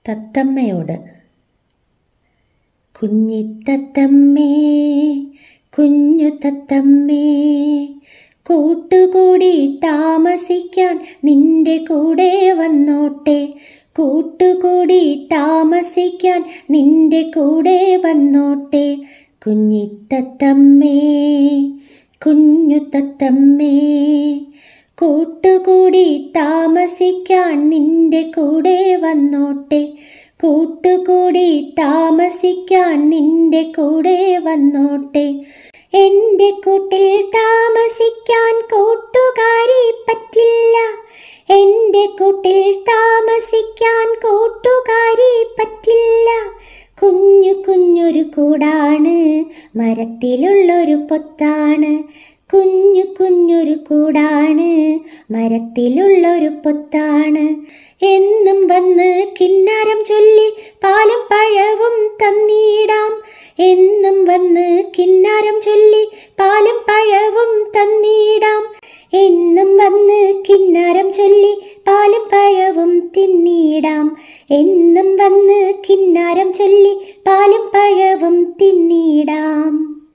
തത്തമ്മയോട് കുഞ്ഞിത്തത്തമ്മേ കുഞ്ഞു തത്തമ്മേ കൂട്ടുകൂടി താമസിക്കാൻ നിന്റെ കൂടെ വന്നോട്ടെ കൂട്ടുകൂടി താമസിക്കാൻ നിന്റെ കൂടെ വന്നോട്ടെ കുഞ്ഞിത്തത്തമ്മേ കുഞ്ഞു തത്തമ്മേ കൂട്ടുകൂടി താമസിക്കാൻ നിന്റെ കൂടെ വന്നോട്ടെ കൂട്ടുകൂടി താമസിക്കാൻ നിന്റെ കൂടെ വന്നോട്ടെ എൻ്റെ കൂട്ടിൽ താമസിക്കാൻ കൂട്ടുകാരി പറ്റില്ല എൻ്റെ കൂട്ടിൽ താമസിക്കാൻ കൂട്ടുകാരി പറ്റില്ല കുഞ്ഞു കുഞ്ഞൊരു കൂടാണ് മരത്തിലുള്ളൊരു പൊത്താണ് കുഞ്ഞു കുഞ്ഞൊരു കൂടാണ് മരത്തിലുള്ളൊരു പൊത്താണ് എന്നും വന്ന് കിന്നാരം ചൊല്ലി പാലും പഴവും തന്നിടാം എന്നും വന്ന് കിന്നാരം ചൊല്ലി പാലും പഴവും തന്നിടാം എന്നും വന്ന് കിന്നാരം ചൊല്ലി പാലും പഴവും തിന്നിടാം എന്നും വന്ന് കിന്നാരം ചൊല്ലി പാലും പഴവും തിന്നിടാം